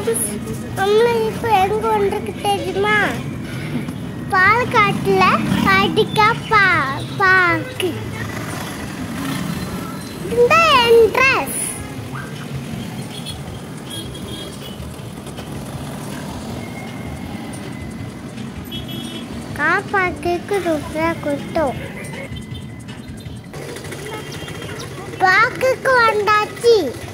நம்மள இப்போ எங்க வந்திருக்கு தெரியுமா பாலக்காட்டுல அடிக்கா பா பார்க்கு இந்த என்ட்ரஸ் காப்பாக்கு ரூபா கொடுத்தோம் பார்க்குக்கு வந்தாச்சு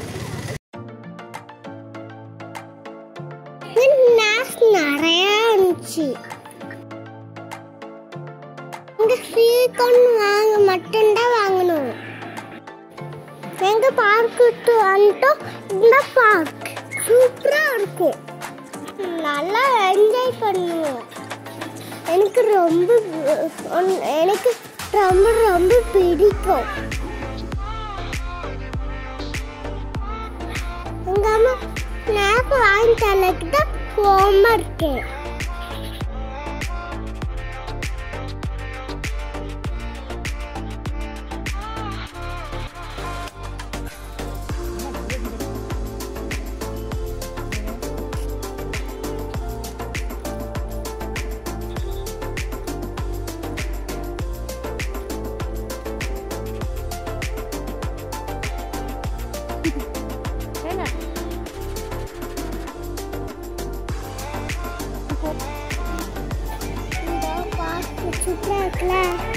நாஸ் நிறைய இருந்துச்சு இங்க ஸ்வீட் வாங்க மட்டும்தான் வாங்கணும் எங்க பார்க்குக்கு வந்துட்டோம் இந்த பார்க் சூப்பரா இருக்கும் நல்லா என்ஜாய் பண்ணுவோம் எனக்கு ரொம்ப ஒன்- எனக்கு ரொம்ப ரொம்ப பிடிக்கும் எங்க அம்மா ஸ்நாப் வாங்கி தரக்கு தான் போகாம இருக்கேன் இந்த பார்க் சூப்பரா இருக்குல்ல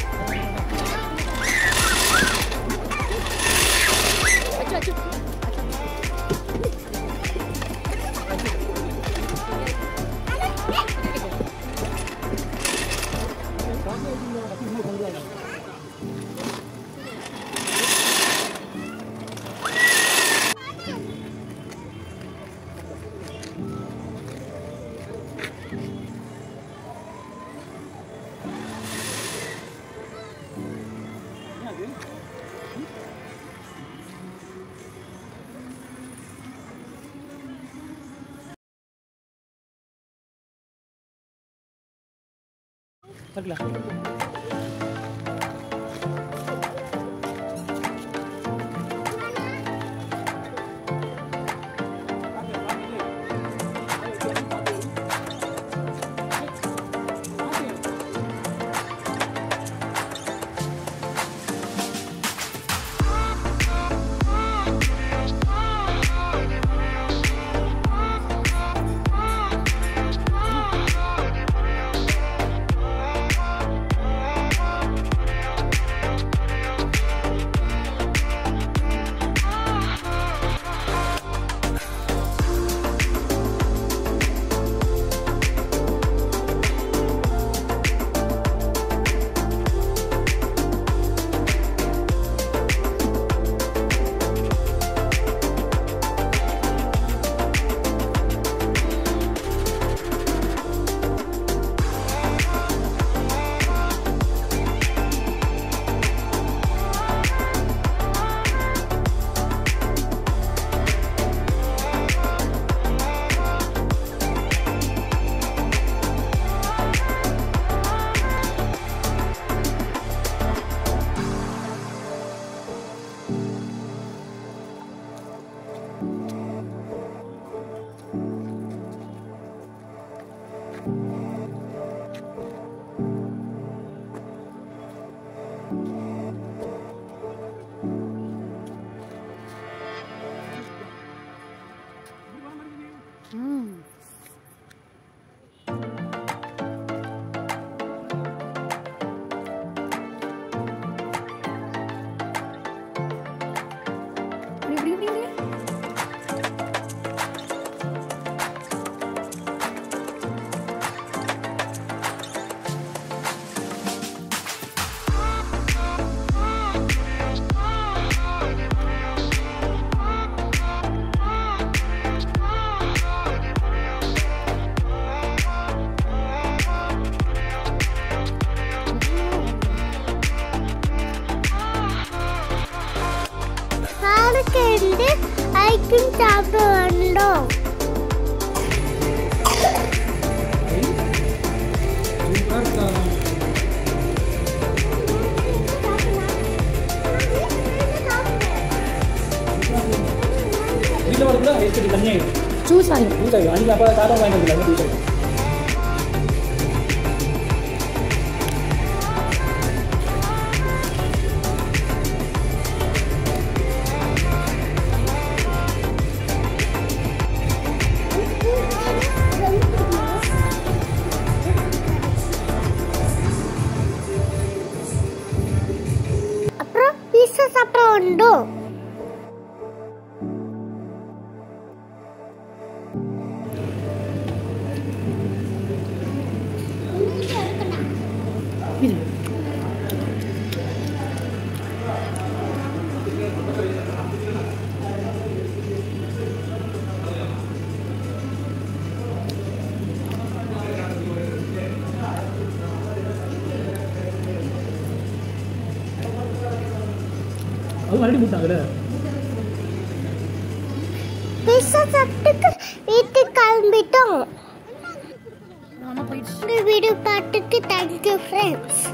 பார்க்கு இருந்து ஐஸ்கிரீம் சாப்பிட வந்தோம் வீட்டில் வரக்குள்ள ஐஸ் கட்டி தனியாக ஜூஸ் வாங்கி ஜூஸ் ஆகி அன்றைக்கி அப்போ தாத்தா வாங்கிட்டு வந்து ஜூஸ் ஆகி அப்புறம் பீஸா சாப்பிட உண்டு இது அது மறுபடியும் போட்டாங்கல்ல பீஸா சாப்பிட்டுக்கு வீட்டுக்கு கிளம்பிட்டோம் நானும் போயிடுச்சு இந்த வீடியோ பார்த்துக்கு தேங்க்யூ ஃப்ரெண்ட்ஸ்